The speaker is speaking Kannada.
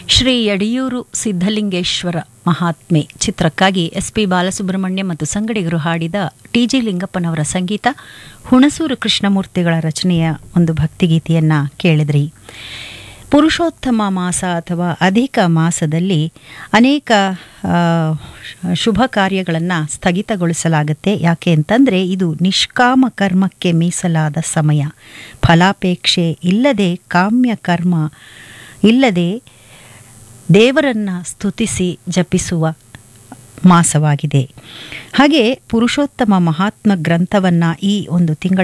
ಶ್ರೀ ಯಡಿಯೂರು ಸಿದ್ಧಲಿಂಗೇಶ್ವರ ಮಹಾತ್ಮೆ ಚಿತ್ರಕ್ಕಾಗಿ ಎಸ್ ಪಿ ಬಾಲಸುಬ್ರಹ್ಮಣ್ಯ ಮತ್ತು ಸಂಗಡಿಗರು ಹಾಡಿದ ಟಿ ಜಿ ಲಿಂಗಪ್ಪನವರ ಸಂಗೀತ ಹುಣಸೂರು ಕೃಷ್ಣಮೂರ್ತಿಗಳ ರಚನೆಯ ಒಂದು ಭಕ್ತಿಗೀತೆಯನ್ನ ಕೇಳಿದ್ರಿ ಪುರುಷೋತ್ತಮ ಮಾಸ ಅಥವಾ ಅಧಿಕ ಮಾಸದಲ್ಲಿ ಅನೇಕ ಆ, ಶುಭ ಕಾರ್ಯಗಳನ್ನು ಸ್ಥಗಿತಗೊಳಿಸಲಾಗುತ್ತೆ ಯಾಕೆ ಅಂತಂದರೆ ಇದು ನಿಷ್ಕಾಮ ಕರ್ಮಕ್ಕೆ ಮೀಸಲಾದ ಸಮಯ ಫಲಾಪೇಕ್ಷೆ ಇಲ್ಲದೆ ಕಾಮ್ಯ ಕರ್ಮ ಇಲ್ಲದೆ ದೇವರನ್ನ ಸ್ತುತಿಸಿ ಜಪಿಸುವ ಮಾಸವಾಗಿದೆ ಹಾಗೆ ಪುರುಷೋತ್ತಮ ಮಹಾತ್ಮ ಗ್ರಂಥವನ್ನು ಈ ಒಂದು ತಿಂಗಳ